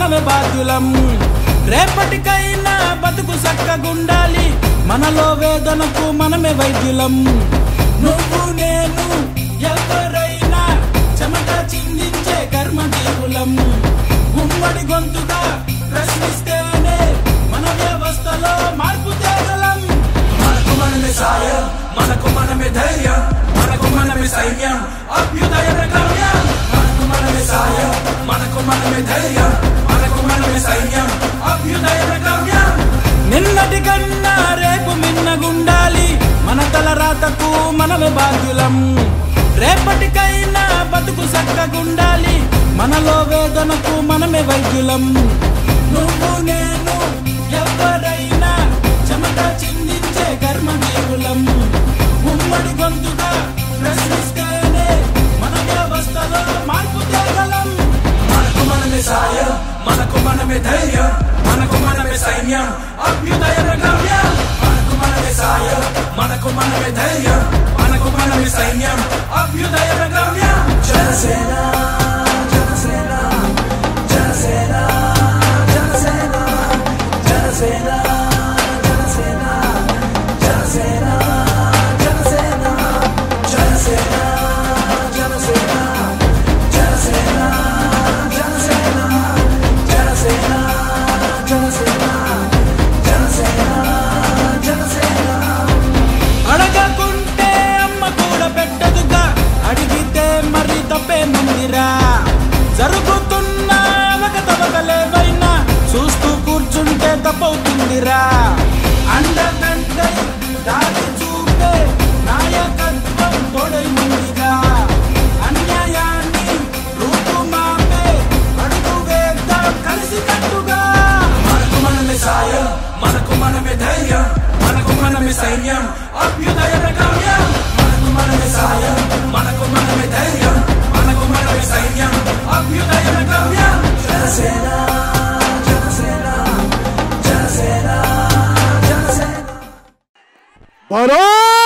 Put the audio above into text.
మనమే బాధ్యులం రేపటికైనా బతుకు చక్కగుండాలి మనలో వేదనకు మనమే వైద్యులం నువ్వు నేను ఎవరైనా చెమట చిందించే కర్మజీవులం ఉమ్మడి గొంతుగా ప్రశ్నిస్తేనే మన వ్యవస్థలో మార్పు తేగలం మనకు మనమే సాయం మనకు మనమే ధైర్యం మనకు మనమే సైన్యం అభ్యుదయ గమ్యం మనకు మనమే సాయం మనకు మనమే ధైర్యం మనకు మనమే సైన్యం అభ్యుదయ గమ్యం నిన్నటి కన్నా రేపు మిన్నగుండాలి మన తల రాతకు మనమే బాధ్యులం రేపటికైనా బతుకు చక్కగుండాలి మనలో వేదనకు మనమే వైద్యులం నువ్వు నేను ఎవరైనా చెమట చిందించే కర్మజీవులం ఉమ్మడి గొంతుగా ప్రశ్నిస్తేనే మన వ్యవస్థలో మార్పు తేగలం మనకు మనమే సాయం మనకు మనమే ధైర్యం మనకు మనమే సైన్యం అభ్యుదయ గమ్యం మనకు మనమే సాయం మనకు మనమే ధైర్యం మనకు మనమే సైన్యం అభ్యుదయ గమ్యం జనసేన జనసేన జనసేన జనసేన జనసేన జనసేన జనసేన జనసేన జనసేన జనసేన జనసేన జనసేన జనసేన జనసేన జనసేన జనసేన అడగకుంటే అమ్మ కూడా పెట్టదుగా అడిగితే మరి తప్పేముందిరా జరుగుతున్న అవకతవకలేవైనా చూస్తూ కూర్చుంటే తప్పవుతుందిరా అండదండై దారి చూపే నాయకత్వం తోడై ముందుగా అన్యాయాన్ని రూపుమాపే అడుగు వేద్దాం కలిసి కట్టుగా మనకు మనమే సాయం మనకు మనమే ధైర్యం మనకు మనమే సైన్యం అభ్యుదయ గమ్యం మనకు మనమే సాయం మనకు మనమే ధైర్యం మనకు మనమే సైన్యం అభ్యుదయ గమ్యం జనసేన జనసేన జనసేన జనసేన భారత్